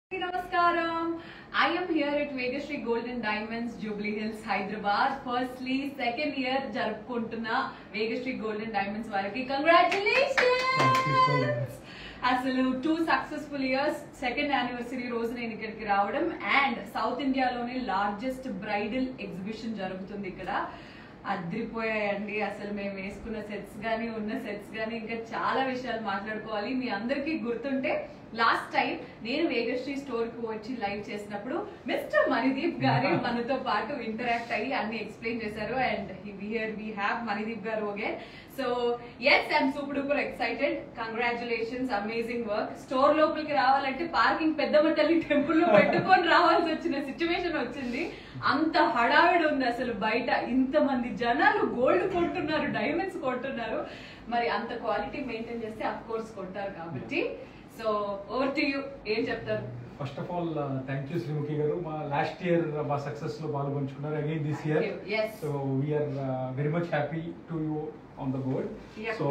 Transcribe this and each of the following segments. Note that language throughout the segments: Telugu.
Namaskaram. I am here at Vegashree Golden Diamonds, Jubilee Hills, Hyderabad. Firstly, second year జరుపుకుంటున్న Vegashree Golden Diamonds వారికి congratulations Thank you so much. అసలు two successful years second anniversary రోజు నేను ఇక్కడికి రావడం అండ్ సౌత్ ఇండియాలోనే లార్జెస్ట్ బ్రైడల్ ఎగ్జిబిషన్ జరుగుతుంది ఇక్కడ అద్రిపోయాయండి అసలు మేము వేసుకున్న సెట్స్ గానీ ఉన్న సెట్స్ గానీ ఇంకా చాలా విషయాలు మాట్లాడుకోవాలి మీ అందరికీ గుర్తుంటే లాస్ట్ టైం నేను వేగశ్రీ స్టోర్ కు వచ్చి లైవ్ చేసినప్పుడు మిస్టర్ మణిదీప్ గారు మనతో పాటు ఇంటరాక్ట్ అయ్యి అన్ని ఎక్స్ప్లెయిన్ చేశారు and here we have Manideep గారు again so yes I'm super duper excited congratulations amazing work store లోపలికి రావాలంటే పార్కింగ్ పెద్దమ్మ తల్లి టెంపుల్ లో పెట్టుకొని రావాల్సి వచ్చిన సిచ్యువేషన్ వచ్చింది అంత హడావిడి ఉంది అసలు బయట ఇంత మంది జనాలు గోల్డ్ కొంటున్నారు డైమండ్స్ కొంటున్నారు మరి అంత క్వాలిటీ మెయింటైన్ చేస్తే అఫ్ కోర్స్ కొంటారు కాబట్టి సో ఓవర్ టు యూ ఏం చెప్తారు first of all thank you Sreemukhi గారు మా లాస్ట్ ఇయర్ మా సక్సెస్ లో పాల్గొంచుకున్నారు again this year Thank you. Yes. So we're very much happy to you on the board Yep. So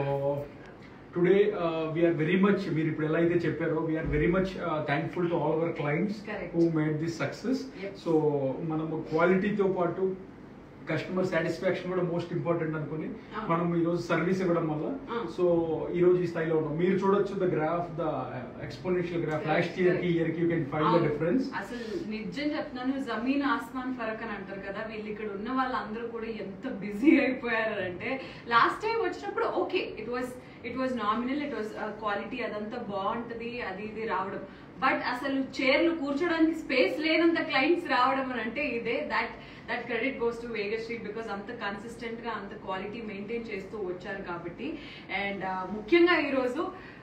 today we're very much మీరు ఇప్పుడు ఎలా అయితే చెప్పారో we're very much thankful to all our clients Correct. Who made this success Yep. So మనము క్వాలిటీతో పాటు కస్టమర్ సాటిస్ఫాక్షన్ కూడా మోస్ట్ ఇంపార్టెంట్ అనుకుని Ah. మనం ఈ రోజు సర్వీస్ ఇవ్వడం వల్ల Ah. సో ఈ రోజు ఈ స్థాయిలో ఉన్నాం మీరు చూడొచ్చు the graph the exponential graph Correct, last year కి correct. ఇయర్ కి యూ కెన్ ఫైండ్ ద అవును. డిఫరెన్స్ అసలు నిజం చెప్తున్నాను జమీన్ ఆస్మాన్ ఫరక్ అని అంటారు కదా వీళ్ళు ఇక్కడ ఉన్న వాళ్ళందరూ కూడా ఎంత బిజీ అయిపోయారు అంటే లాస్ట్ టైం వచ్చినప్పుడు okay it was it was nominal it was quality అదంతా బాగుంటది అది ఇది రావడం బట్ అసలు చైర్లు కూర్చోడానికి స్పేస్ లేనంత క్లయింట్స్ రావడం అని అంటే ఇదే that that credit goes to వేగర్ స్ట్రీట్ బికాస్ అంత కన్సిస్టెంట్ గా అంత క్వాలిటీ మెయింటైన్ చేస్తూ వచ్చారు కాబట్టి అండ్ ముఖ్యంగా ఈ రోజు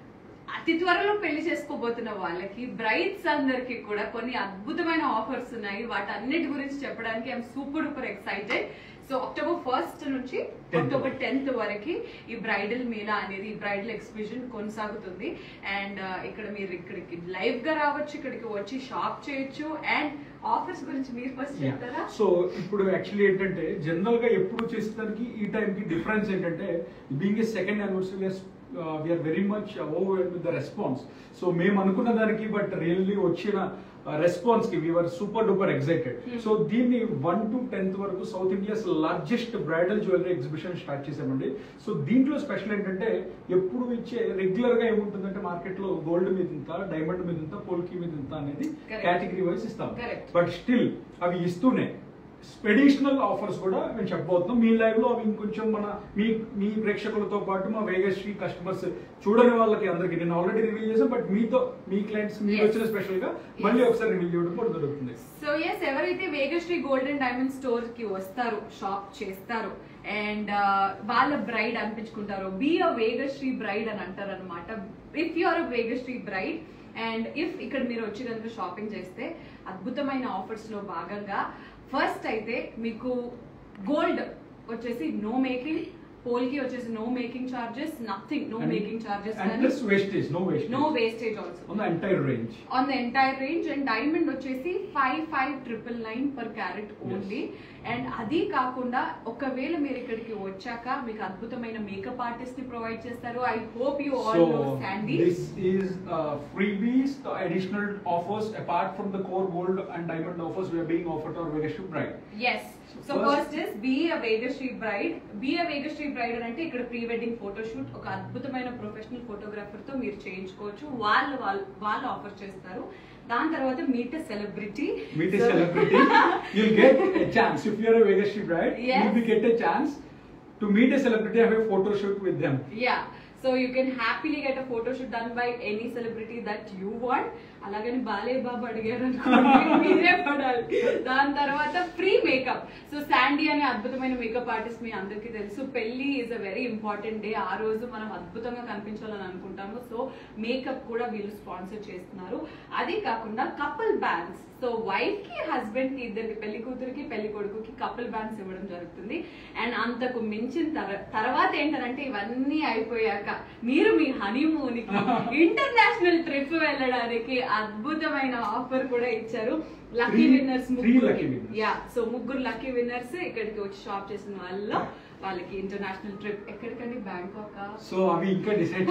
అతి త్వరలో పెళ్లి చేసుకోబోతున్న వాళ్ళకి బ్రైడ్స్ అందరికి కూడా కొన్ని అద్భుతమైన ఆఫర్స్ ఉన్నాయి వాటన్నిటి గురించి చెప్పడానికి I'm super duper excited so October first నుంచి Tenth. అక్టోబర్ టెన్త్ వరకు ఈ బ్రైడల్ మేళా అనేది ఈ బ్రైడల్ ఎగ్జిబిషన్ కొనసాగుతుంది అండ్ ఇక్కడ మీరు ఇక్కడికి లైవ్ గా రావచ్చు ఇక్కడికి వచ్చి షాప్ చేయొచ్చు అండ్ ఆఫర్స్ గురించి మీరు ఫస్ట్ చెప్తారా సో ఇప్పుడు యాక్చువల్లీ ఏంటంటే జనరల్ గా ఎప్పుడు చేసేదానికి ఈ టైం కి డిఫరెన్స్ ఏంటంటే being a second anniversary we're very much over with the response so మేము అనుకున్న దానికి బట్ రియల్లీ వచ్చిన రెస్పాన్స్ కి we're super duper excited Hmm. So దీన్ని వన్ టు టెన్త్ వరకు south India's largest bridal jewellery exhibition start చేసామండి సో దీంట్లో స్పెషల్ ఏంటంటే ఎప్పుడు ఇచ్చే రెగ్యులర్ గా ఏముంటుందంటే మార్కెట్ లో గోల్డ్ మీద ఇంత డైమండ్ మీద ఇంత పోల్కి మీద ఇంత అనేది Correct. కేటగిరీ వైజ్ ఇస్తాం Correct. బట్ స్టిల్ అవి ఇస్తూనే అడిషనల్ ఆఫర్స్ కూడా మేము చెప్పబోతున్నాం మీ లైవ్ లో అవి ఇంకొంచెం మన మీ మీ ప్రేక్షకులతో పాటు మా వేగశ్రీ కస్టమర్స్ చూడని వాళ్ళకి అందరికి నేను ఆల్రెడీ రివీల్ చేశాను బట్ మీతో మీ క్లయింట్స్ మీరు Yes. వచ్చిన స్పెషల్ గా మళ్ళీ ఒకసారి రివీల్ చేయడం కూడా జరుగుతుంది సో ఎస్ ఎవరైతే వేగశ్రీ గోల్డెన్ డైమండ్ స్టోర్ కి వస్తారో షాప్ చేస్తారు అండ్ వాళ్ళ బ్రైడ్ అనిపించుకుంటారు బీ అ వేగశ్రీ బ్రైడ్ అని అంటారు అనమాట if you are a Vegasri bride and if ఇక్కడ మీరు వచ్చి కనుక షాపింగ్ చేస్తే అద్భుతమైన ఆఫర్స్ లో భాగంగా ఫస్ట్ అయితే మీకు గోల్డ్ వచ్చేసి నో మేకింగ్ పోల్ కి వచ్చేసి no making charges nothing no making charges and plus wastage no wastage no wastage also on the entire range on the entire range and diamond వచ్చేసి five five triple nine per carat only and అది కాకుండా ఒకవేళ మీరు ఇక్కడికి వచ్చాక మీకు అద్భుతమైన మేకప్ ఆర్టిస్ట్ ని ప్రొవైడ్ చేస్తారు I hope you all know So Sandy this is uh, freebies, the additional offers apart from the core gold and diamond offers we are being offered to our Vegashree bride. Yes so First- first is be a Vegasri bride be a Vegasri bride అని అంటే ఇక్కడ ప్రీ వెడ్డింగ్ ఫోటోషూట్ ఒక అద్భుతమైన ప్రొఫెషనల్ ఫోటోగ్రాఫర్ తో మీరు చేయించుకోవచ్చు వాళ్ళు వాళ్ళు వాళ్ళు ఆఫర్ చేస్తారు దాని తర్వాత meet celebrity Meet a celebrity, you'll get a chance. If you're a Vegashree bride, Yes. you'll be get a chance to meet a celebrity, have a photo shoot with them. Yeah so you can happily get a photoshoot done by any celebrity that you want అలాగని బాలే బాబు అడిగారు అనుకోండి, మీరే పడాలి దాని తర్వాత ఫ్రీ మేకప్ సో శాండీ అనే అద్భుతమైన మేకప్ ఆర్టిస్ట్ మీ అందరికీ తెలుసు పెళ్లి is a very important day ఆ రోజు మనం అద్భుతంగా కనిపించాలని అనుకుంటాము సో మేకప్ కూడా వీళ్ళు స్పాన్సర్ చేస్తున్నారు అది కాకుండా కపుల్ బ్యాండ్స్ సో వైఫ్ కి హస్బెండ్ కి ఇద్దరికి పెళ్లి కూతురికి పెళ్లి కొడుకుకి కపుల్ బ్యాండ్స్ ఇవ్వడం జరుగుతుంది అండ్ అంతకు మించిన తర- తర్వాత ఏంటంటే ఇవన్నీ అయిపోయాక మీరు మీ హనీమూన్ కి ఇంటర్నేషనల్ ట్రిప్ వెళ్ళడానికి అద్భుతమైన ఆఫర్ కూడా ఇచ్చారు lucky Three- winners three lucky winners. Yeah so ముగ్గురు లక్కీ విన్నర్స్ ఇక్కడికి వచ్చి షాప్ చేసిన వాళ్ళలో వాళ్ళకి ఇంటర్నేషనల్ ట్రిప్ ఎక్కడికండి బ్యాంకాక్ సో అవి ఇంకా డిసైడ్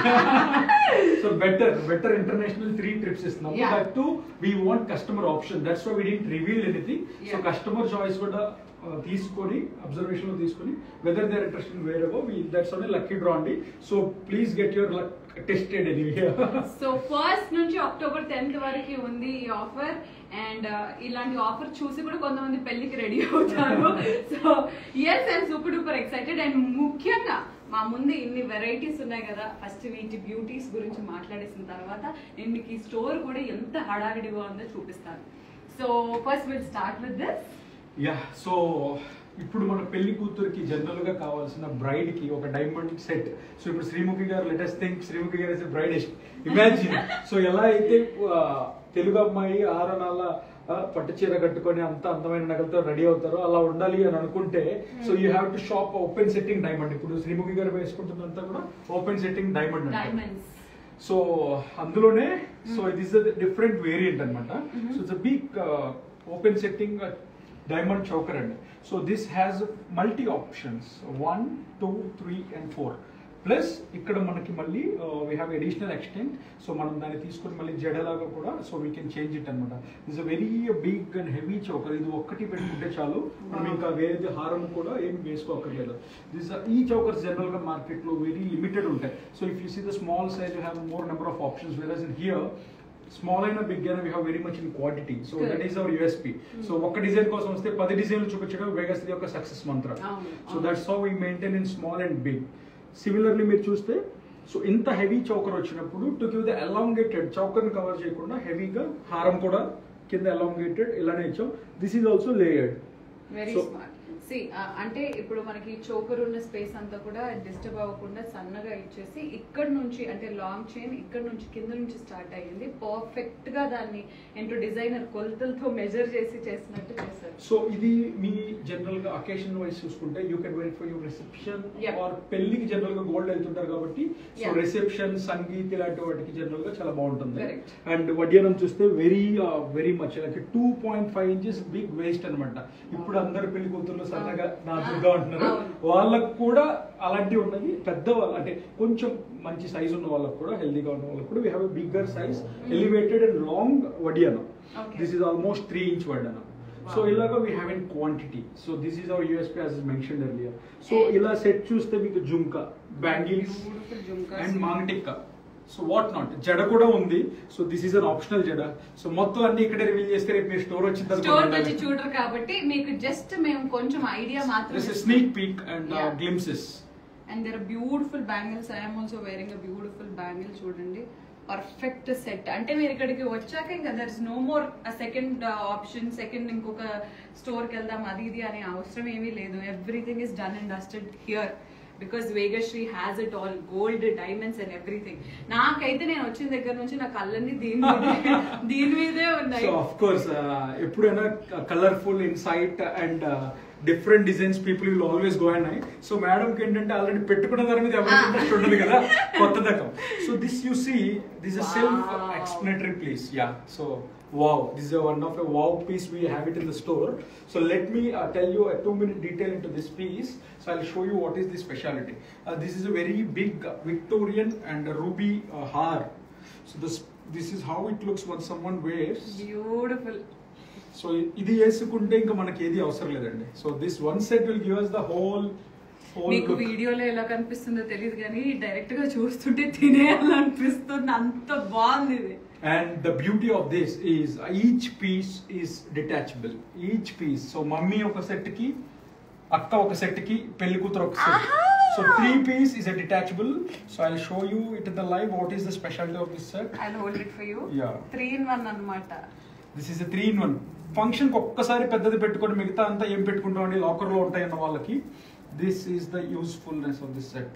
చేయాలి so better better international three trips ఇస్తున్నాం Yeah. That to we want customer option that's why we didn't reveal anything so Yeah. Customer choice కూడా uh, తీసుకొని అబ్జర్వేషన్ లో తీసుకొని weather they interest in where we that's only lucky draw అండి so please get your luck tested anyway so first నుంచి అక్టోబర్ టెన్త్ వరకు ఉంది ఈ ఆఫర్ అండ్ ఇలాంటి ఆఫర్ చూసి కూడా కొంతమంది పెళ్లికి రెడీ అవుతారు so yes I'm super duper excited and ముఖ్యంగా మా ముందు ఇన్ని వెరైటీస్ ఉన్నాయి కదా ఫస్ట్ వీటి బ్యూటీస్ గురించి మాట్లాడేసిన తర్వాత నేను మీకు ఈ స్టోర్ కూడా ఎంత హడావిడిగా ఉందో చూపిస్తాను so first will start with this yeah so ఇప్పుడు మన పెళ్లి కూతురికి జనరల్ గా కావాల్సిన బ్రైడ్ కి ఒక డైమండ్ సెట్ సో ఇప్పుడు శ్రీముఖి గారు లెటెస్ట్ థింక్ శ్రీముఖి గారు ఇస్ బ్రైడ్ ఇమాజిన్ సో ఎలా అయితే ఆ, తెలుగు అమ్మాయి ఆరణాల ఆ, పట్టు చీర కట్టుకొని అంత అందమైన నగలతో రెడీ అవుతారో అలా ఉండాలి అని అనుకుంటే so you have to shop open setting diamond ఇప్పుడు శ్రీముఖి గారు వేసుకుంటున్నంతా కూడా open setting diamond diamonds so అందులోనే so it is different variant అనమాట Mhm. So it's big open setting diamond choker అండి so this has multi options one two three and four plus ఇక్కడ మనకి మళ్ళీ we have additional extent so మనం దాన్ని తీసుకుని మళ్ళీ జడలాగా కూడా so we can change it అనమాట it's a very big and heavy choker ఇది ఒక్కటి పెట్టుకుంటే చాలు మనం ఇంకా వేరేది హారం కూడా ఏం వేసుకోకర్లేదు దిస్ ఈ చౌకర్స్ జనరల్ గా మార్కెట్ లో వెరీ లిమిటెడ్ ఉంటాయి so if you see the small size you have more number of options versus in here small అయినా బిగ్ అయినా we have very much in quantity so Correct. That is our USP so ఒక్క డిజైన్ కోసం వస్తే పది డిజైన్లు చూపించడం వేగస్ యొక్క సక్సెస్ మంత్ర అవును, సో అవును. That's how we maintain in small and big similarly మీరు చూస్తే సో ఇంత హెవీ చౌకర్ వచ్చినప్పుడు to give the elongated choker cover చేయకుండా హెవీగా హారం కూడా కింద ఎలాంగేటెడ్ ఇలానే ఇచ్చాం this is also layered very So- smart సి అంటే ఇప్పుడు మనకి చోకర్ ఉన్న స్పేస్ అంతా కూడా డిస్టర్బ్ అవ్వకుండా సన్నగా ఇచ్చేసి ఇక్కడ నుంచి అంటే లాంగ్ చైన్ ఇక్కడ నుంచి కింద నుంచి స్టార్ట్ అయ్యింది పర్ఫెక్ట్ గా దాన్ని ఏంటో డిజైనర్ కొలతలతో మెజర్ చేసి చేసినట్టు చేశారు సో ఇది మీ జనరల్ గా అకేషన్ వైస్ చూసుకుంటే you can wait for your reception Yep. Or పెళ్లికి జనరల్ గా గోల్డ్ వెళ్తుంటారు కాబట్టి సో Yeah. రిసెప్షన్ సంగీత్ ఇలాంటి వాటికి జనరల్ గా చాలా బాగుంటుంది Correct. అండ్ వడ్యానం చూస్తే very very much like two point five inches big waist అనమాట ఇప్పుడు అందరు పెళ్లి కూతుర్లు సన్నగా అవును. నాజుగా ఉంటున్నారు అవును. వాళ్ళకు కూడా అలాంటివి ఉన్నాయి పెద్ద వాళ్ళు అంటే కొంచెం మంచి సైజ్ ఉన్న వాళ్ళకు కూడా హెల్దీగా ఉన్న వాళ్ళకు కూడా we have bigger size elevated and long వడియానం Okay. This is almost three inch వడ్డానం సో Wow. ఇలాగా we have in quantity so this is our USP as mention earlier so And- ఇలా సెట్ చూస్తే మీకు jhumka bangles Beautiful jhumkas. And maangtikka so what not జడ కూడా ఉంది so this is an optional జడ సో మొత్తం అన్ని ఇక్కడే రివీల్ చేస్తే రేపు మీరు స్టోర్ వచ్చిన స్టోర్ వచ్చి చూడరు కాబట్టి మీకు జస్ట్ మేము కొంచెం ఐడియా మాత్రం sneak peek and Yeah. Glimpses and there beautiful bangles I'm also wearing a beautiful bangle చూడండి పర్ఫెక్ట్ సెట్ అంటే మీరు ఇక్కడికి వచ్చాక ఇంకా there is no more second option second ఇంకొక స్టోర్ కి వెళ్దాం అది ఇది అనే అవసరం ఏమీ లేదు everything is done and dusted here because Vegashree has it all gold diamonds and everything నాకైతే నేను వచ్చిన దగ్గర నుంచి నా కళ్ళన్నీ దీని మీదే దీని మీదే ఉన్నాయి సో ఆఫ్ కోర్స్ ఎప్పుడైనా colourful insight and different designs people will always go and I so madam కి ఏంటంటే ఆల్రెడీ పెట్టుకున్న దాని మీద ఎవరికి ఇంట్రెస్ట్ ఉండదు కదా కొత్త రకం so this you see this a self Wow. Explanatory place yeah so wow this is a one of a wow piece we have it in the store so let me uh, tell you a two minute detail into this piece so i'll show you what is the speciality uh, this is a very big uh, victorian and ruby uh, har so this this is how it looks when someone wears beautiful so ఇది వేసుకుంటే ఇంకా మనకి ఏది అవసరం లేదండి so this one set will give us the whole whole మీకు వీడియోలో ఎలా కనిపిస్తుందో తెలియదు కానీ డైరెక్ట్ గా చూస్తుంటే తినేయాలనిపిస్తుంది అంత బాగుంది ఇది And the beauty of this is each piece is detachable. Each piece. So mummy ఒక సెట్ కి అక్క ఒక సెట్ కి పెళ్లి కూతురు ఒక సెట్ ఆహా! So three piece is a detachable so I show you it the live what is the speciality of this set I hold it for you Yeah. Three in one అన్నమాట this is three in one function ఒక్కసారి పెద్దది పెట్టుకొని మిగతా అంతా ఏం పెట్టుకుంటామండి లాకర్ లో ఉంటాయన్న వాళ్ళకి this is the usefulness of this set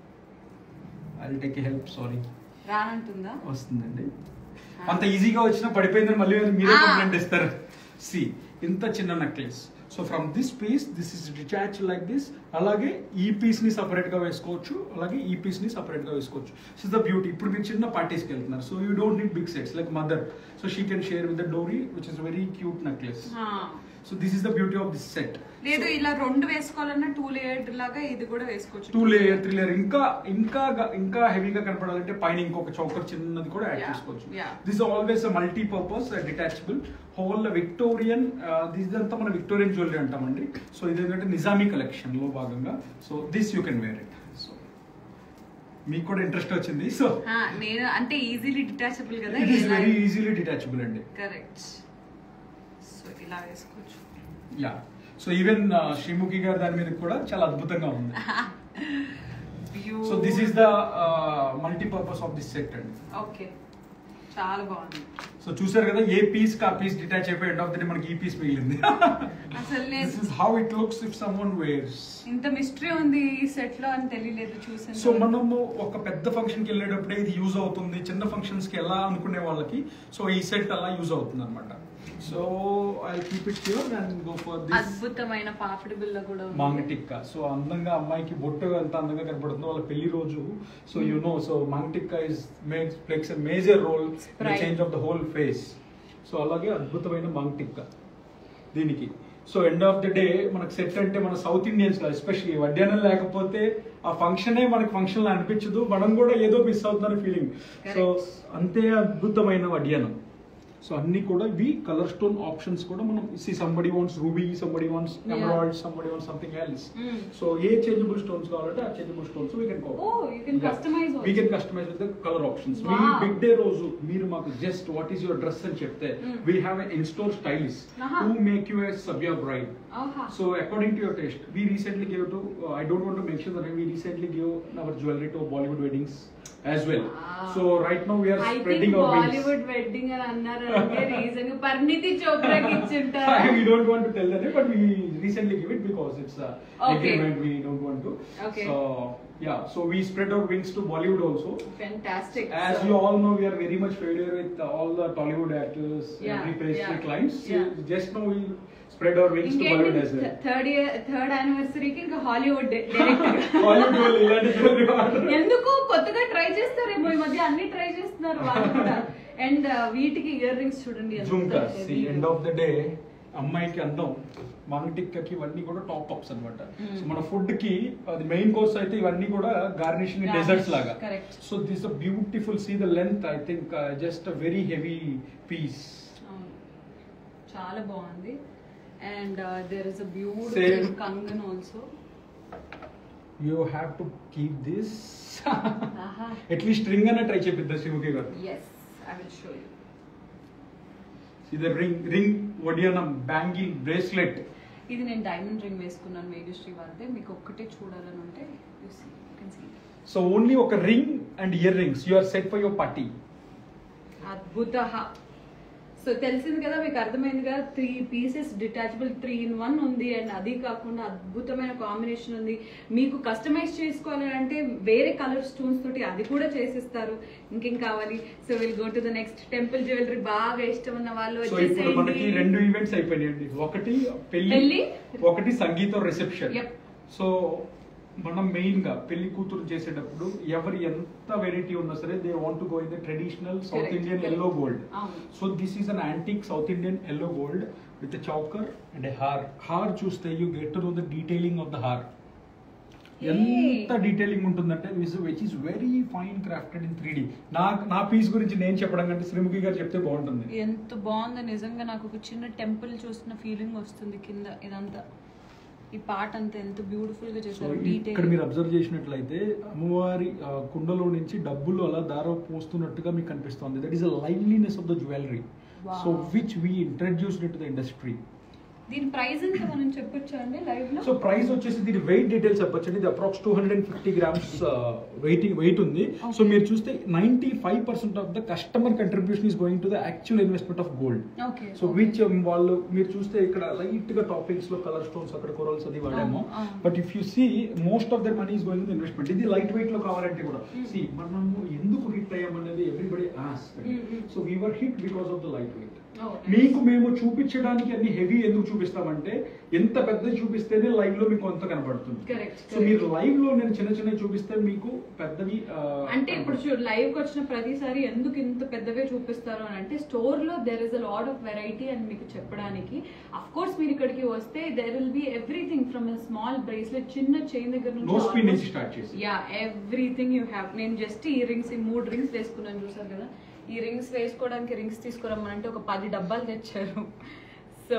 I take help sorry రానంటుందా వస్తుందండి అంత ఈజీగా వచ్చినా పడిపోయిందని మళ్ళీ మీరే Ah. కంప్లైంట్ ఇస్తారు సి ఇంత చిన్న necklace so so from this piece this is detach like this అలాగే ఈ పీస్ ని సపరేట్ గా వేసుకోవచ్చు అలాగే ఈ పీస్ ని సపరేట్ గా వేసుకోవచ్చు సో ద బ్యూటీ ఇప్పుడు మీరు చిన్న పార్టీస్కి వెళ్తున్నారు so you don't need big sets like mother so she can share with the dori which is very cute necklace so this is the beauty of this set లేదు ఇలా రెండు వేసుకోవాలన్నా టూ లేయర్ లాగా ఇది కూడా వేసుకోవచ్చు టూ లేయర్ త్రీ లేయర్ ఇంకా ఇంకా గా- ఇంకా హెవీగా కనపడాలంటే పైన ఇంకొక చౌకర్ చిన్నది కూడా యాడ్ Yeah, చేసుకోవచ్చు yeah. This always multi purpose detachable whole Victorian this అంతా మన విక్టోరియన్ జ్యువెలరీ అంటామండి సో ఇది ఏంటంటే నిజామీ కలెక్షన్ లో భాగంగా so this you can wear it so మీకు కూడా ఇంట్రెస్ట్ వచ్చింది సో ఆ, నేను అంటే ఈజీలీ డిటాచబుల్ కదా it is very easily detachable అండి కరెక్ట్ సో ఇలా వేసుకోవచ్చు యా సో ఈవెన్ శ్రీముఖి గారు దాని మీద కూడా చాలా అద్భుతంగా ఉంది so this is the multi purpose of this set అండి ఓకే చాలా బాగుంది సో చూసారు కదా ఏ పీస్ కా పీస్ డిటాచ్ అయిపోయి ఎండ్ ఆఫ్ ద డే మనకి ఈ పీస్ మిగిలింది అసలు దిస్ నేను is how it looks if someone wears ఇంత మిస్టరీ ఉంది ఈ సెట్ లో అని తెలియలేదు చూసాను సో మనము ఒక పెద్ద ఫంక్షన్ కి వెళ్ళేటప్పుడే ఇది యూజ్ అవుతుంది చిన్న ఫంక్షన్స్ కి ఎలా అనుకునే వాళ్ళకి సో ఈ సెట్ అలా యూజ్ అవుతుంది అనమాట so I keep it here and go for this అద్భుతమైన పాపిడి బిల్ల కూడా ఉంది. మాంగటిక్క సో అందంగా అమ్మాయికి బొట్టు ఎంత అందంగా కనపడుతుందో వాళ్ళ పెళ్లి రోజు so you know so maangtikka is makes plays major role Right. Change of the whole face so అలాగే అద్భుతమైన మాంగటిక్క దీనికి so end of the day మనకు సెట్ అంటే మన సౌత్ ఇండియన్స్ లో ఎస్పెషల్లీ వడ్డానం లేకపోతే ఆ ఫంక్షనే మనకి ఫంక్షన్ లా అనిపించదు మనం కూడా ఏదో మిస్ అవుతుందని ఫీలింగ్ సో Correct. అంతే అద్భుతమైన వడ్డానం సో అన్ని కూడా ఇవి కలర్ స్టోన్ ఆప్షన్స్ కూడా మనం see somebody wants ruby somebody wants Yeah. Emerald somebody wants something else Mm. So a changeable stones కావాలంటే ఆ changeable stones we can Oh, you can customize also. We can customise with the colour options మీ Wow. బిగ్ డే రోజు మీరు మాకు just what is your dress అని చెప్తే Mm. We have in store stylist Uh-huh. Who make you a Sabya bride ఆహా. So according to your taste, we recently gave to, uh, I don't want to mention the name, we recently gave our jewelry to Bollywood weddings as well. Wow. So right now we are I spreading think our wings. Bollywood wedding అని అన్నారు అంటే రీజన్ పరిణితి చోప్రాకి ఇచ్చింటారు we don't want to tell the name, but we recently give it because it's a Okay. agreement we don't want to. Okay. So yeah, so we spread our wings to Bollywood also. Fantastic As you all know, we are very much familiar with all the Tollywood actors, Yeah, every pastry yeah, clients. So yeah. Just now we spread our wings to Bollywood as well. ఇంకేంటి థర్డ్ ఇయర్ థర్డ్ యానివర్సరీకి ఇంకా హాలీవుడ్ డైరెక్ట్ Bollywood will ఇలాంటి jewelry order. ఎందుకు కొత్తగా ట్రై చేస్తారేమో ఈ మధ్య అన్ని ట్రై చేస్తున్నారు వాళ్ళు కూడా అండ్ వీటికి ఇయర్ రింగ్స్ చూడండి ఎంత జుంకాస్ heavy గా. ఎండ్ ఆఫ్ ద డే అమ్మాయికి అందం మాంగటిక్కకి ఇవన్నీ కూడా టాప్ అప్స్ అన్నమాట Mm. సో మన ఫుడ్ కి అది మెయిన్ కోర్స్ అయితే ఇవన్నీ కూడా గార్నిషింగ్ Garnish, డెజర్ట్స్ లాగా correct. So this beautiful see the length I think just very heavy piece అవును. చాలా బాగుంది and there is a Same. Beautiful kangan also you have to keep this at least ring అనే ట్రై చేపిద్దాం శివుకి గారు yes I will show you ఇది రింగ్ రింగ్ వడియానం బ్యాంగిల్ బ్రేస్లెట్ ఇది నేను డైమండ్ రింగ్ వేసుకున్నాను మేఘశ్రీ వాళ్ళదే మీకు ఒక్కటే చూడాలని ఉంటే you see, you can see. So only ఒక ring and ear rings you are set for your party అద్భుత సో తెలిసింది కదా మీకు అర్థమైంది కదా three pieces detachable three in one ఉంది అండ్ అది కాకుండా అద్భుతమైన కాంబినేషన్ ఉంది మీకు కస్టమైజ్ చేసుకోవాలి అంటే వేరే కలర్ స్టోన్స్ తోటి అది కూడా చేసిస్తారు ఇంకేం కావాలి so will go to the next temple jewellery బాగా ఇష్టం ఉన్న వాళ్ళు సో ఇప్పుడు మనకి వచ్చేసేయండి రెండు ఈవెంట్స్ అయిపోయినాయండి ఒకటి పెళ్లి పెళ్లి. ఒకటి సంగీతం రిసెప్షన్ Yep. సో మనం మెయిన్ గా పెళ్లి కూతురు చేసేటప్పుడు ఎవరు ఎంత వెరైటీ ఉన్నా సరే they want go in the traditional south Correct, Indian correct. Yellow gold అవును. So this is an antique south Indian yellow gold with choker and haar haar చూస్తే you get to know the detailing of the haar ఎంత డీటెయిలింగ్ ఉంటుందంటే which which is very fine crafted in three నా నా పీస్ గురించి నేను చెప్పడం కంటే శ్రీముఖి గారు చెప్తే బాగుంటుంది ఎంత బాగుందో నిజంగా నాకు ఒక చిన్న టెంపుల్ చూసిన ఫీలింగ్ వస్తుంది కింద ఇదంతా ఈ పాట అంతా ఎంత బ్యూటిఫుల్ గా సో చేశారు ఇక్కడ మీరు డీటెయిల్ అబ్జర్వ్ చేసినట్లయితే అమ్మవారి ఆ, కుండలో నుంచి డబ్బులు అలా దార పోస్తున్నట్టుగా మీకు కనిపిస్తుంది that is a liveliness of the jewellery Wow. So which we introduced in to the industry దీని ప్రైస్ ఎంత మనం చెప్పొచ్చా అండి లైవ్ లో సో ప్రైస్ వచ్చేసి దీని వెయిట్ డీటెయిల్స్ చెప్పొచ్చండి ఇది approx two hundred and fifty grams weighting weight ఉంది సో Okay. మీరు చూస్తే ninety five percent of the customer contribution is going to the actual investment of gold okay so which వాళ్ళు మీరు చూస్తే ఇక్కడ లైట్ గా టాపింగ్స్ లో కలర్ స్టోన్స్ అక్కడ కొరల్స్ అది వాడాము Ah, ah. But if you see most of their money is going investment ఇది లైట్ వెయిట్ లో కావాలంటే కూడా Mm. సి మనము ఎందుకు హిట్ అయ్యామనేది everybody as Mm, mm. So we're hit because of the light weight Oh, nice. మీకు మేము చూపించడానికి అన్ని హెవీ ఎందుకు చూపిస్తామంటే ఎంత పెద్దది చూపిస్తేనే లైవ్ లో మీకు కొంత కనబడుతుంది Correct, సో correct. మీరు లైవ్ లో నేను చిన్న చిన్న చూపిస్తే మీకు పెద్దవి ఆ, అంటే ఇప్పుడు చూడు లైవ్ కి వచ్చిన ప్రతిసారి ఎందుకు ఇంత పెద్దవే చూపిస్తారు అని అంటే స్టోర్ లో there is a lot of variety అని మీకు చెప్పడానికి అఫ్ కోర్స్ మీరు ఇక్కడికి వస్తే there will be everything from small bracelet చిన్న చైన్ దగ్గర నో స్పిన్ నుంచి నుంచి స్టార్ట్ చేసి యా ఎవ్రీథింగ్ యూ హ్యావ్ నేను జస్ట్ ఈ రింగ్స్ ఈ మూడు రింగ్స్ వేసుకున్నాను చూసారు కదా ఈ రింగ్స్ వేసుకోవడానికి రింగ్స్ తీసుకురమ్మంటే ఒక పది డబ్బాలు తెచ్చారు so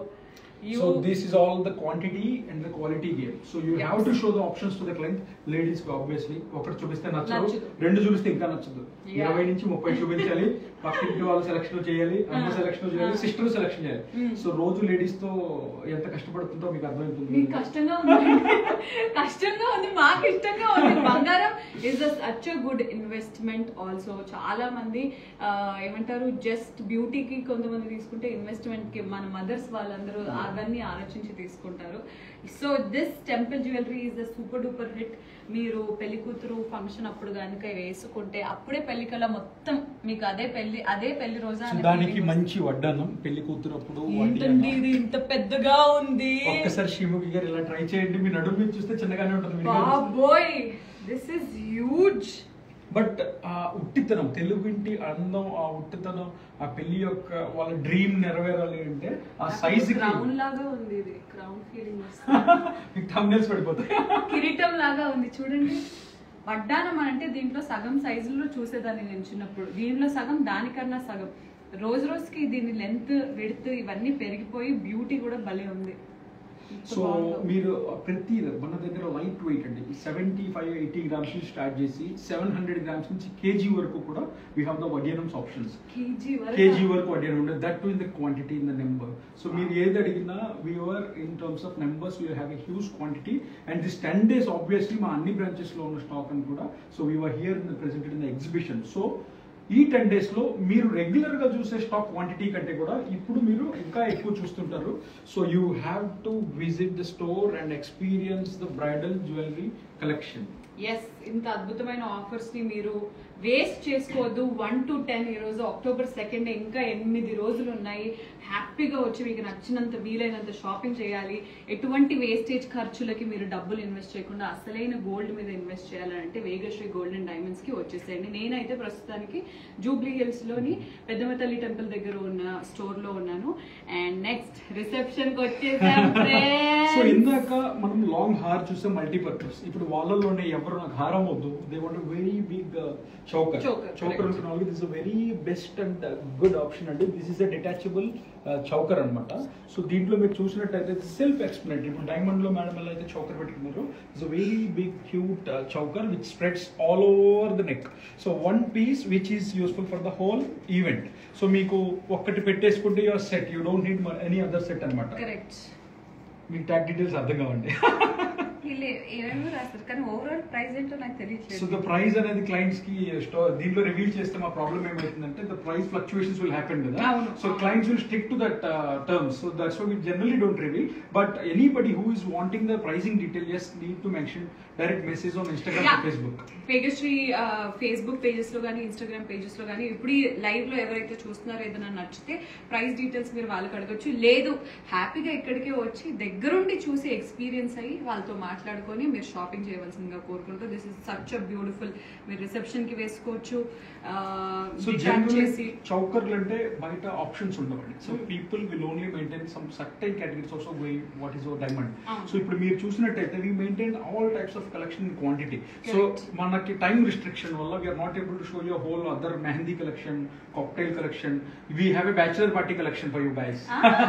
you So this is all the quantity and the quality game. So you Yes. have to show the options to the client. Ladies కి obviously ఒకటి చూపిస్తే నచ్చదు నచ్చదు. రెండు చూపిస్తే ఇంకా నచ్చదు Yeah. ఇరవై నుంచి ముప్పై చూపించాలి పక్కింటి వాళ్ళు సెలక్షన్ చేయాలి అమ్మ Ah. సెలక్షన్ చేయాలి Ah. సిస్టర్ సెలక్షన్ చేయాలి Mm. సో రోజు లేడీస్ తో ఎంత కష్టపడుతుందో మీకు అర్థమవుతుంది మీకు కష్టంగా ఉంది కష్టంగా ఉంది మాకు ఇష్టంగా ఉంది బంగారం is such a good investment also చాలా మంది ఆ, ఏమంటారు జస్ట్ బ్యూటీకి కొంతమంది తీసుకుంటే ఇన్వెస్ట్మెంట్ కి మన మదర్స్ వాళ్ళందరూ అవన్నీ ఆలోచించి తీసుకుంటారు so this temple jewellery is the super duper hit మీరు పెళ్లి కూతురు ఫంక్షన్ అప్పుడు కనుక వేసుకుంటే అప్పుడే పెళ్లి కల మొత్తం మీకు అదే పెళ్లి అదే పెళ్లి రోజా సో అనే దానికి feeling మంచి వడ్డానం పెళ్లి కూతురు అప్పుడు ఏంటండి ఇది ఇంత పెద్దగా ఉంది ఒక్కసారి శ్రీముఖి గారు ఇలా ట్రై చేయండి మీ నడుము మీద చూస్తే చిన్నగానే ఉంటుంది మీకు బాబోయ్ దిస్ ఇస్ హ్యూజ్ బట్ ఆ ఉట్టితనం తెలుగుంటి అందం ఆ ఉట్టితనం ఆ పెళ్లి యొక్క వాళ్ళ డ్రీమ్ నెరవేరాలి అంటే ఆ సైజ్ క్రౌన్ లాగా ఉంది ఇది క్రౌన్ ఫీలింగ్ మీకు thumbnails పడిపోతాయి కిరీటం లాగా ఉంది చూడండి వడ్డానం అని అంటే దీంట్లో సగం సైజులో చూసేదాన్ని నేను చిన్నప్పుడు దీనిలో సగం దానికన్నా సగం రోజు రోజుకి దీని లెంత్ విడ్త్ ఇవన్నీ పెరిగిపోయి బ్యూటీ కూడా భలే ఉంది ఎంత సో బాగుందో. మీరు ప్రతి మన దగ్గర లైట్ వెయిట్ అండి సెవెంటీ ఫైవ్ ఎయిటీ గ్రామ్స్ నుంచి స్టార్ట్ చేసి సెవెన్ హండ్రెడ్ గ్రామ్స్ నుంచి కేజీ వరకు కూడా we have the vaddanams options KG వరకు కేజీ వరకు వడియనం ఉండదు that to in the quantity in the number so మీరు ఏది అడిగినా we're in terms of numbers we have a huge quantity and this ten days obviously మా అన్ని బ్రాంచెస్ లో ఉన్న స్టాక్ అని కూడా so we're here in presented in the exhibition so ఈ టెన్ డేస్ లో మీరు రెగ్యులర్ గా చూసే స్టాక్ క్వాంటిటీ కంటే కూడా ఇప్పుడు మీరు ఇంకా ఎక్కువ చూస్తుంటారు so you have to visit the store and experience the bridal jewellery collection ఎస్ ఇంత అద్భుతమైన ఆఫర్స్ ని మీరు వేస్ట్ చేసుకోవద్దు వన్ టు టెన్ ఈ రోజు అక్టోబర్ సెకండ్ ఇంకా ఎనిమిది రోజులు ఉన్నాయి హ్యాపీగా వచ్చి మీకు నచ్చినంత వీలైనంత షాపింగ్ చేయాలి ఎటువంటి వేస్టేజ్ ఖర్చులకి మీరు డబ్బులు ఇన్వెస్ట్ చేయకుండా అసలైన గోల్డ్ మీద ఇన్వెస్ట్ చేయాలంటే వేగశ్రీ గోల్డ్ అండ్ డైమండ్స్ కి వచ్చేసేయండి నేనైతే ప్రస్తుతానికి జూబ్లీ హిల్స్ లోని పెద్దమ్మ తల్లి టెంపుల్ దగ్గర ఉన్న స్టోర్ లో ఉన్నాను అండ్ నెక్స్ట్ రిసెప్షన్ కి వచ్చేసాం సో friends. ఇందాక మనం లాంగ్ హార్ చూస్తే మల్టీపర్పస్ ఇప్పుడు వాళ్ళలోనే ఎవరు నాకు హారం వద్దు they want very big choker Choker, choker correct. అనుకున్న వాళ్ళకి this very best and good option అండి this is a detachable choker అన్నమాట సో దీంట్లో మీరు చూసినట్టయితే సెల్ఫ్ ఎక్స్ప్లెనేటరీ ఇప్పుడు డైమండ్ లో మేడం ఎలా అయితే చౌకర్ పెట్టుకున్నారు it's very big cute choker which spreads all over the neck so one piece which is useful for the whole event so మీకు ఒక్కటి పెట్టేసుకుంటే your set you don't need any other set అన్నమాట కరెక్ట్ మీకు ట్యాగ్ డీటెయిల్స్ అర్థం కావండి వీళ్ళు ఏమేమో రాస్తారు కానీ ఓవరాల్ ప్రైస్ ఏంటో నాకు సో ద తెలియట్లేదు ప్రైస్ అనేది క్లయింట్స్ కి స్టో- దీంట్లో రివీల్ చేస్తే మా ప్రాబ్లమ్ ఏమవుతుందంటే the price fluctuations will happen కదా అవును. So clients will stick to that terms so that's why we generally don't reveal but anybody who is wanting the pricing detail just need to mention direct message on Instagram Facebook పేగశ్రీ ఫేస్బుక్ పేజెస్ లో కానీ ఇన్స్టాగ్రామ్ పేజెస్ లో కానీ ఇప్పుడు లైవ్ లో ఎవరైతే చూస్తున్నారో ఏదైనా నచ్చితే ప్రైస్ డీటెయిల్స్ మీరు వాళ్ళకి అడగచ్చు లేదు హ్యాపీగా ఇక్కడికే వచ్చి దగ్గరుండి చూసి ఎక్స్పీరియన్స్ అయ్యి వాళ్ళతో మాట్లాడుకొని మీరు షాపింగ్ చేయవలసిందిగా కోరుకుంటూ this is such a beautiful మీరు రిసెప్షన్ కి వేసుకోవచ్చు ఆ, సో detach జనరల్లీ చేసి చౌకర్లు అంటే బయట ఆప్షన్స్ ఉండవండి so people will only maintain some certain categories also going what is our diamond అవును. సో ఇప్పుడు మీరు చూసినట్టయితే we maintain all types of collection in quantity so Correct. మనకి టైం రిస్ట్రిక్షన్ వల్ల we're not able to show you whole other mehndi collection cocktail collection we have a bachelor party collection for you guys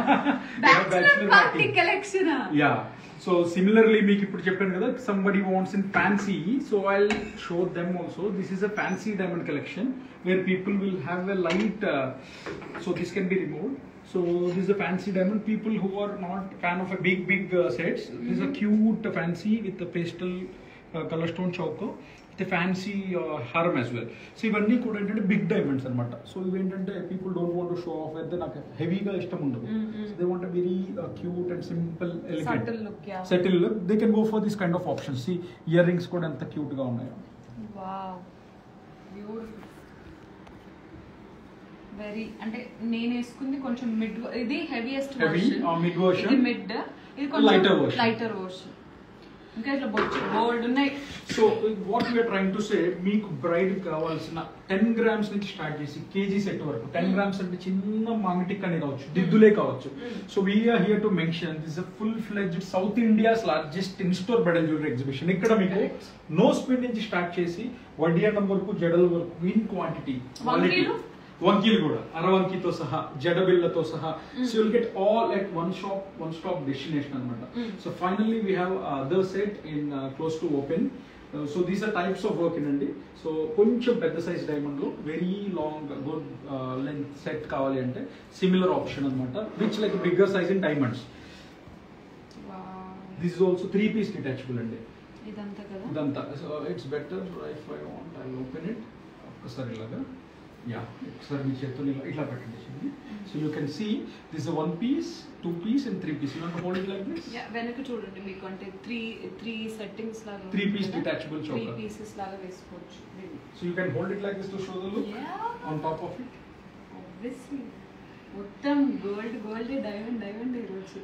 bachelor party collection yeah so similarly మీకు ఇప్పుడు చెప్పాను కదా somebody wants in fancy so I show them also this is a fancy diamond collection where people will have a light so this can be remove so this a fancy diamond people who are not fan of a big big sets this a cute fancy with pastel colour stone choker with fancy haram as well so ఇవన్నీ కూడా ఏంటంటే బిగ్ డైమండ్స్ అనమాట సో ఇవి ఏంటంటే people don't want show off అయితే నాకు హెవీగా ఇష్టం ఉండదు Mm, mm. They want very cute and simple elegant Subtle look, yeah. Subtle look they can go for this kind of options earrings కూడా ఎంత క్యూట్ గా ఉన్నాయో వావ్ బ్యూటిఫుల్ వెరీ అంటే నేను వేసుకుంది కొంచెం మిడ్ ఇది heaviest Heavy, uh, mid version. ఇది మిడ్ ఇది కొంచెం Lighter version. లైటర్ వర్షన్ ఇంకా ఇట్లా బొచ్చు బోల్డ్ ఉన్నాయి so what we're trying to say మీకు బ్రైడ్ కావాల్సిన టెన్ గ్రామ్స్ నుంచి స్టార్ట్ చేసి కేజీ సెట్ వరకు టెన్ Mm. గ్రామ్స్ అంటే చిన్న మాంగటిక్ అనే కావచ్చు దిద్దులే కావచ్చు Mm. So we're here to mention this full fledged South India's largest in store bridal jewellery exhibition ఇక్కడ మీకు Correct. నో స్పిన్ నుంచి స్టార్ట్ చేసి వడ్డియానం వరకు జడల వరకు ఇన్ క్వాంటిటీ వంకీలు? వంకీలు కూడా అరవంకితో సహా జడబిల్లతో సహా Mm. So will get all at one shop one stop destination అనమాట Mm. So finally we have other set in close to open so these are types of work అండి సో కొంచెం పెద్ద సైజ్ డైమండ్ లో very long good length set కావాలి అంటే సిమిలర్ ఆప్షన్ అనమాట which like bigger size in diamonds this is also three piece detachable అండి ఇదంతా కదా ఇదంతా so it's better if I want I open it ఒక్కసారి ఇలాగా యా ఒకసారి మీ చేతులు ఇలా ఇట్లా పెట్టండి so you can see this one piece two piece and three piece you hold it like this Yeah, వెనక చూడండి మీకు అంటే త్రీ త్రీ సెట్టింగ్స్ లాగా Three piece detachable three choker. Pieces లాగా వేసుకోవచ్చు So you can hold it like this to show the look Yeah. on top of it. Obviously. మొత్తం గోల్డ్ గోల్డ్ డైమండ్ డైమండ్ ఈరోజు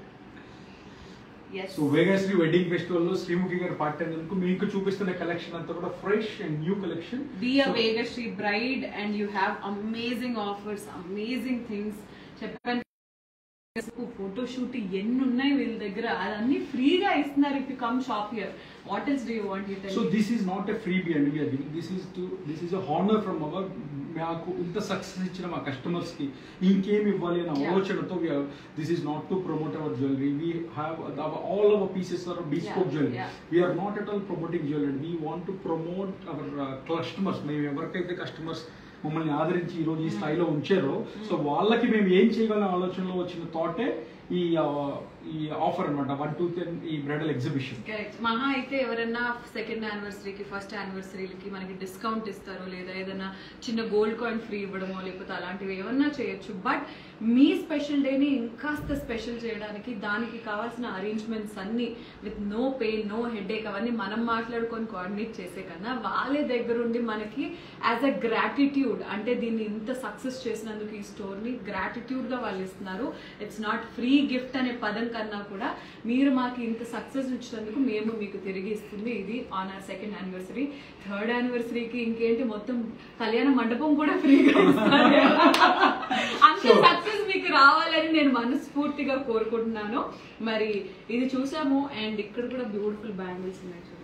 ఎస్ సో వేగశ్రీ వెడ్డింగ్ ఫెస్టివల్ లో శ్రీముఖి గారు పార్ట్ అయినందుకు మీకు చూపిస్తున్న కలెక్షన్ అంతా కూడా fresh and new collection be a Vegasri bride and you have amazing offers amazing things చెప్పాను ఫోటో షూట్ ఎన్ని ఉన్నాయి వీళ్ళ దగ్గర అదన్నీ ఫ్రీగా ఇస్తున్నారు if you come shop here what else do you want you so this is not a freebie and we're this is to this is a honour from our మాకు ఇంత సక్సెస్ ఇచ్చిన మా కస్టమర్స్ కి ఇంకేం ఇవ్వాలి అనే Yeah. ఆలోచనతో this is not to promote our jewellery we have all our pieces are bespoke Yeah, jewellery yeah. We're not at all promoting jewellery we want to promote our customers మేము ఎవరికైతే కస్టమర్స్ మమ్మల్ని ఆదరించి ఈ రోజు ఈ స్థాయిలో ఉంచారో సో వాళ్ళకి మేము ఏం చేయగలం ఆలోచనలో వచ్చిన థాటే ఈ uh, ఈ ఆఫర్ అన్నమాట వన్ టూ టెన్ ఈ బ్రైడల్ ఎగ్జిబిషన్ కరెక్ట్ మహా అయితే ఎవరైనా సెకండ్ యానివర్సరీకి ఫస్ట్ యానివర్సరీలకి మనకి డిస్కౌంట్ ఇస్తారు లేదా ఏదైనా చిన్న గోల్డ్ కాయిన్ ఫ్రీ ఇవ్వడమో లేకపోతే అలాంటివి ఏమన్నా చేయొచ్చు బట్ మీ స్పెషల్ డేని ఇంకాస్త స్పెషల్ చేయడానికి దానికి కావాల్సిన అరేంజ్మెంట్స్ అన్ని with no pain no headache అవన్నీ మనం మాట్లాడుకొని కోఆర్డినేట్ చేసే కన్నా వాళ్ళ దగ్గర ఉండి మనకి యాజ్ అ గ్రాటిట్యూడ్ అంటే దీన్ని ఇంత సక్సెస్ చేసినందుకు ఈ స్టోర్ని గ్రాటిట్యూడ్గా వాళ్ళు ఇస్తున్నారు ఇట్స్ నాట్ ఫ్రీ గిఫ్ట్ అనే పదం కన్నా కూడా మీరు మాకు ఇంత సక్సెస్ ఇచ్చినందుకు మేము మీకు తిరిగి ఇస్తుంది ఇది on our second anniversary third యానివర్సరీకి ఇంకేంటి మొత్తం కళ్యాణ మండపం కూడా ఫ్రీగా ఇస్తారు అంత So- సక్సెస్ మీకు రావాలని నేను మనస్ఫూర్తిగా కోరుకుంటున్నాను మరి ఇది చూసాము అండ్ ఇక్కడ కూడా బ్యూటిఫుల్ బ్యాంగిల్స్ ఉన్నాయి చూడండి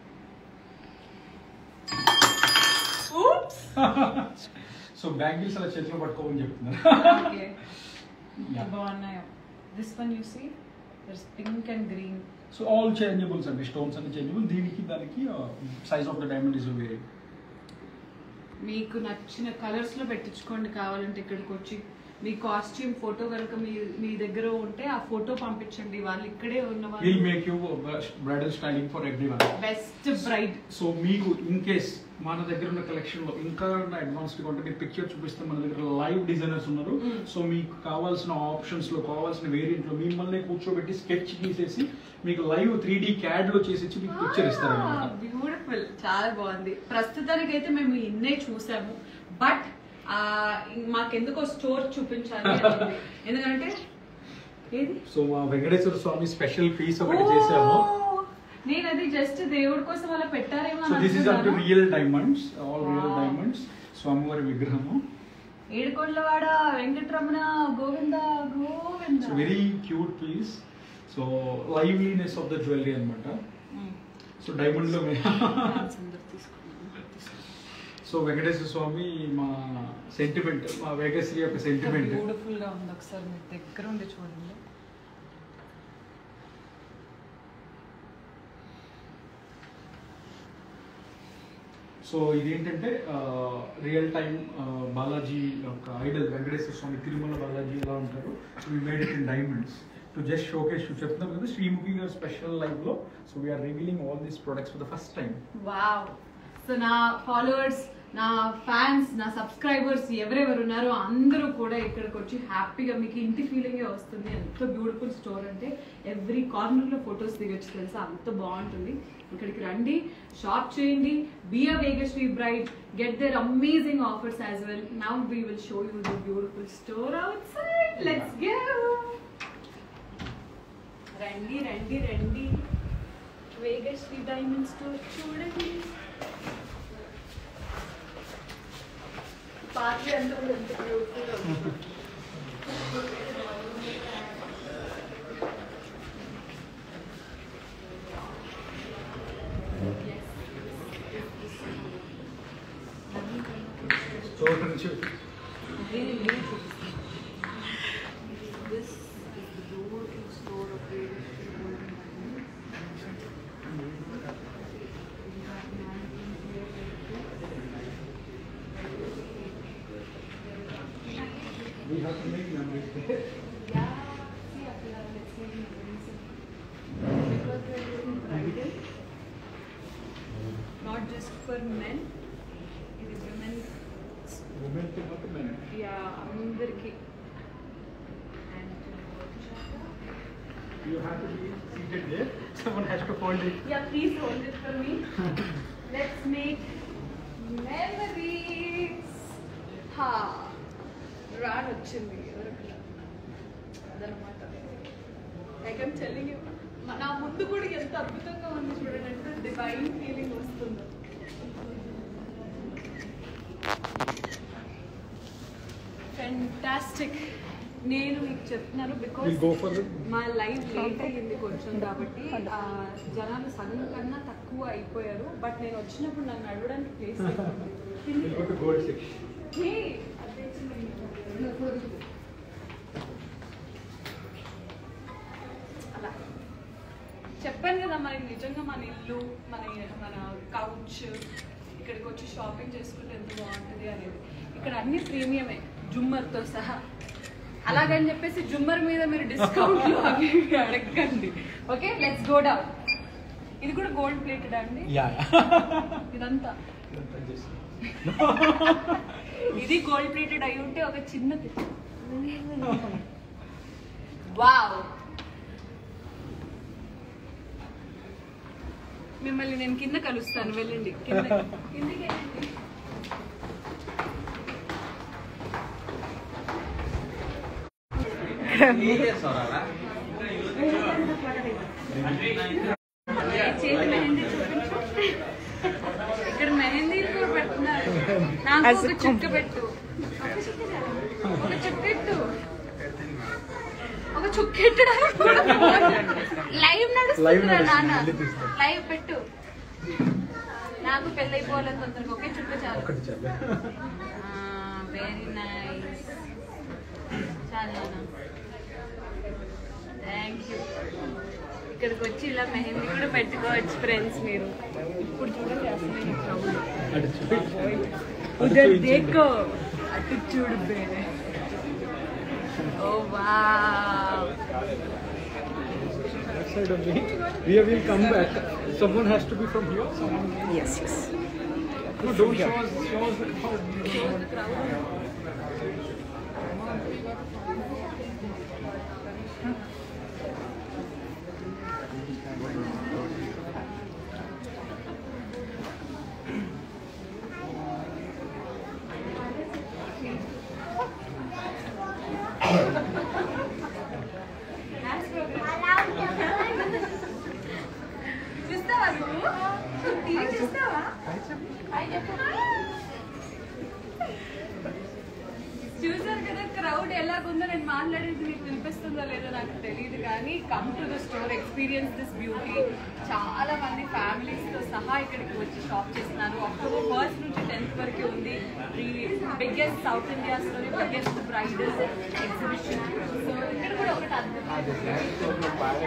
Oops. సో బ్యాంగిల్స్ అలా చేతిలో పట్టుకోమని చెప్తున్నారు Okay. ఎంత బాగున్నాయో this one you see there's pink and green so all changeables అండి స్టోన్స్ అన్ని చేంజబుల్ దీనికి దానికి size of the diamond is vary మీకు నచ్చిన కలర్స్ లో పెట్టించుకోండి కావాలంటే ఇక్కడికి వచ్చి మీ కాస్ట్యూమ్ ఫోటో కనుక మీ మీ దగ్గర ఉంటే ఆ ఫోటో పంపించండి వాళ్ళు ఇక్కడే ఉన్న విల్ వాళ్ళు make you bridal styling for everyone best bride so మీకు ఇన్ కేస్ మన దగ్గర ఉన్న కలెక్షన్ లో ఇంకా అడ్వాన్స్డ్ గా ఉంటే మీరు పిక్చర్ చూపిస్తే మన దగ్గర లైవ్ డిజైనర్స్ ఉన్నారు Mm. సో మీకు కావాల్సిన ఆప్షన్స్ లో కావాల్సిన వేరియంట్ లో మిమ్మల్ని కూర్చోబెట్టి స్కెచ్ గీసేసి మీకు లైవ్ త్రీ డి క్యాడ్ లో చేసి ఇచ్చి మీకు పిక్చర్ ఇస్తారన్నమాట బ్యూటిఫుల్ చాలా బాగుంది ప్రస్తుతానికైతే మేము ఇన్నే చూసాము బట్ మాకెందుకో స్టోర్ చూపించాలి అనింది. ఎందుకంటే ఏది సో మా వెంకటేశ్వర స్వామి స్పెషల్ పీస్ ఒకటి చేసాము ఓ! నేను అది జస్ట్ దేవుడి కోసం అలా పెట్టారేమో సో అని దిస్ ఇస్ అప్ టు అనుకున్నాను. Real diamonds all real Wow. Diamonds స్వామివారి విగ్రహము ఏడుకొండలవాడ Venkataramana Govinda Govinda so very cute piece so liveliness of the jewellery అన్నమాట సో డైమండ్ లో మే- అందరు తీసుకున్నాను సో వెంకటేశ్వర స్వామి మా సెంటిమెంట్ మా వేగశ్రీ యొక్క సెంటిమెంట్ బ్యూటిఫుల్ గా ఉంది ఒకసారి మీరు దగ్గర ఉండి చూడండి సో ఇదేంటంటే రియల్ టైం బాలాజీ ఒక ఐడల్ వెంకటేశ్వర స్వామి తిరుమల బాలాజీ ఎలా ఉంటారు so we made it in diamonds to just showcase చెప్తున్నాం కదా శ్రీముఖి గారు స్పెషల్ లైవ్ లో so we're revealing all these products for the first time wow so నా ఫాలోవర్స్ నా ఫ్యాన్స్ నా సబ్స్క్రైబర్స్ ఎవరెవరు ఉన్నారో అందరూ కూడా ఇక్కడికి వచ్చి హ్యాపీగా మీకు ఇంటి ఫీలింగే వస్తుంది ఎంత బ్యూటిఫుల్ స్టోర్ అంటే ఎవ్రీ కార్నర్లో ఫొటోస్ దిగొచ్చు తెలుసా అంత బాగుంటుంది ఇక్కడికి రండి షాప్ చేయండి be a Vegasri bride get there amazing offers as well now we will show you the beautiful store outside let's go రండి రండి రండి వేగశ్రీ డైమండ్ స్టోర్ చూడండి పార్టీ అంతా కూడా ఎంత బ్యూటిఫుల్ ఉంది స్టోర్ నుంచి This is the beautiful store of Vegashree Gold Diamond. We have to make memories. Yeah, see, Akila, let's make memories. Because we're doing bridal, not just for men, it is women, Women to not men. yeah, అందరికి and You have to be seated there. Someone has to hold it. yeah, please hold it for me. Let's make memories. Ha, రాన్ వచ్చింది ఎవరక్కడ అదనమాట లైక్ ఐమ్ టెల్లింగ్ యూ నా ముందు కూడా ఎంత అద్భుతంగా ఉంది చూడండి ఎంత డివైన్ ఫీలింగ్ వస్తుందో ఫెంటాస్టిక్ నేను మీకు చెప్తున్నాను because We'll go for it. మా లైవ్ లేట్ అయ్యింది కొంచెం కాబట్టి ఆ, జనాలు సగం కన్నా తక్కువ అయిపోయారు బట్ నేను వచ్చినప్పుడు నన్ను అడగడానికి place We'll go to gold section. అలా చెప్పాను కదా మనకి నిజంగా మన ఇల్లు మన మన కౌచ్ ఇక్కడికి వచ్చి షాపింగ్ చేసుకుంటే ఎంత బాగుంటుంది అనేది ఇక్కడ అన్ని ప్రీమియమే జుమ్మర్తో సహా అలాగని చెప్పేసి జుమ్మర్ మీద మీరు డిస్కౌంట్లు అవి ఇవి అడగండి ఓకే లెట్స్ గో డౌన్ ఇది కూడా గోల్డ్ ప్లేటెడ్ అండి Yeah. ఇదంతా ఇది గోల్డ్ ప్లేటెడ్ అయి ఉంటే ఒక చిన్న వావ్ మిమ్మల్ని నేను కింద కలుస్తాను వెళ్ళండి కింద కిందికి వెళ్ళండి చేతి మెహందీ చూపించు ఇక్కడ మెహందీ కూడా పెడుతున్నారు నాకు ఒక చుక్క పెట్టు ఒక చుక్క చాలు. ఒక చుక్కెట్టు ఒక చుక్కెట్టడానికి కూడా లైవ్ నడుస్తుందిరా Live నడుస్తుంది, నాన్న మళ్ళీ తీస్తాను. లైవ్ పెట్టు నాకు పెళ్ళైపోవాలని తొందరగా ఒకే చుక్క చాలు ఒకటి చాలు వెరీ నైస్ చాలు నాన్న థ్యాంక్ యూ ఇక్కడికి వచ్చి ఇలా మెహందీ కూడా పెట్టుకోవచ్చు ఫ్రెండ్స్ మీరు ఇప్పుడు చూడండి అసలు ఈ crowd. అటు చూపి. అటు ఉదర్ చూపించండి. దేకో అటు చూడు బే ఓ wow That side only. We will come back. Someone has to be from here. Someone. Yes, yes. No, don't show us. Show us the crowd. చూస్తావా నువ్వు టీవీ చూస్తావా చూసారు కదా క్రౌడ్ ఎలాగుందో నేను మాట్లాడేది మీకు వినిపిస్తుందో లేదో నాకు తెలియదు కానీ come to the store experience this beauty చాలా మంది ఫ్యామిలీస్ తో సహా ఇక్కడికి వచ్చి షాప్ చేస్తున్నారు అక్టోబర్ ఫస్ట్ నుంచి టెన్త్ వరకు ఉంది ఈ బిగ్గెస్ట్ సౌత్ ఇండియాస్ లోని బిగ్గెస్ట్ బ్రైడల్ ఎగ్జిబిషన్ సో ఇక్కడ కూడా ఒకటి అద్భుతం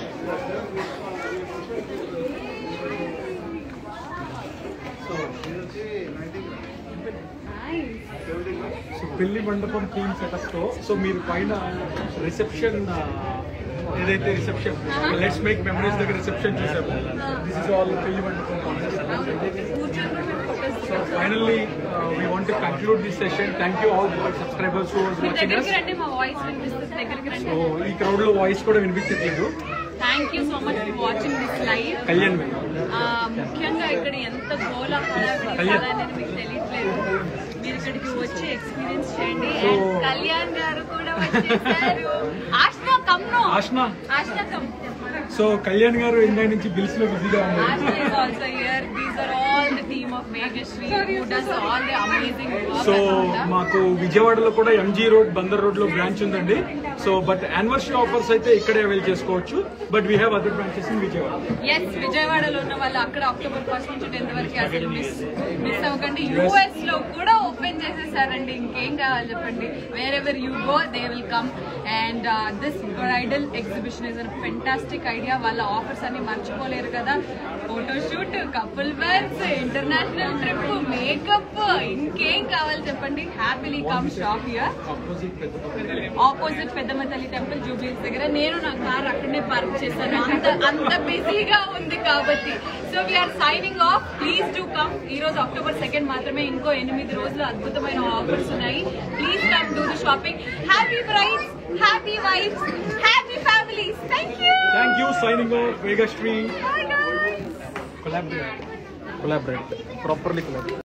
Nice. సో పెళ్లి మండపం థీమ్ సెటప్ తో సో మీరు పైన రిసెప్షన్ ఏదైతే రిసెప్షన్ లెట్స్ మేక్ మెమరీస్ దగ్గర రిసెప్షన్ చూసాము దిస్ ఇస్ ఆల్ పెళ్లి మండపం కూర్చొని photos So finally, uh, we want to conclude this session. Thank you all the subscribers who was మీ watching us. దగ్గరికి రండి మా వాయిస్ వినిపిస్తుంది దగ్గరికి రండి సో ఈ క్రౌడ్ లో వాయిస్ కూడా వినిపించట్లేదు thank you so much for watching this live Kalyan ముఖ్యంగా ఇక్కడ ఎంత గోల హడావిడి కళ్యాణ్. కదా అనేది మీకు తెలియట్లేదు మీరు ఇక్కడికి వచ్చి ఎక్స్పీరియన్స్ చేయండి So- And కళ్యాణ్ గారు కూడా వచ్చేసారు ఆష్నా కమ్నో Ashna Ashna come so Kalyan garu India నుంచి బిల్స్ లో బిజీగా ఉన్నారు Ashna is also here. These are all the team of Vegashree who does all the amazing work. So అన్నమాట. మాకు విజయవాడలో కూడా ఎంజీ రోడ్ బందర్ రోడ్ లో బ్రాంచ్ ఉందండి సో బట్ యానివర్సరీ ఆఫర్స్ అయితే ఇక్కడే అవైల్ చేసుకోవచ్చు but we have other branches in Vijayawada ఎస్ విజయవాడలో ఉన్న వాళ్ళు అక్కడ అక్టోబర్ ఫస్ట్ నుంచి టెన్త్ వరకు అసలు మిస్ మిస్ అవ్వకండి యూఎస్ లో కూడా ఓపెన్ చేసేసారండి ఇంకేం కావాలి చెప్పండి wherever you go they will come and this bridal exhibition is an fantastic idea వాళ్ళ ఆఫర్స్ అన్ని మర్చిపోలేరు కదా photo shoot couple works international trip makeup ఇంకేం కావాలి చెప్పండి happily come shop here opposite పెద్ద ఆపోజిట్ పెద్దమ్మ తల్లి టెంపుల్ జూబ్లీస్ దగ్గర నేను నా కార్ అక్కడనే పార్క్ చేశాను అంత అంత బిజీగా ఉంది కాబట్టి so we are signing off please do come ఈ రోజు అక్టోబర్ సెకండ్ మాత్రమే ఇంకో ఎనిమిది రోజులు అద్భుతమైన ఆఫర్స్ ఉన్నాయి please come do the shopping happy price happy wife happy families thank you thank you signing off Vegasri bye guys collaborate collaborate properly collaborate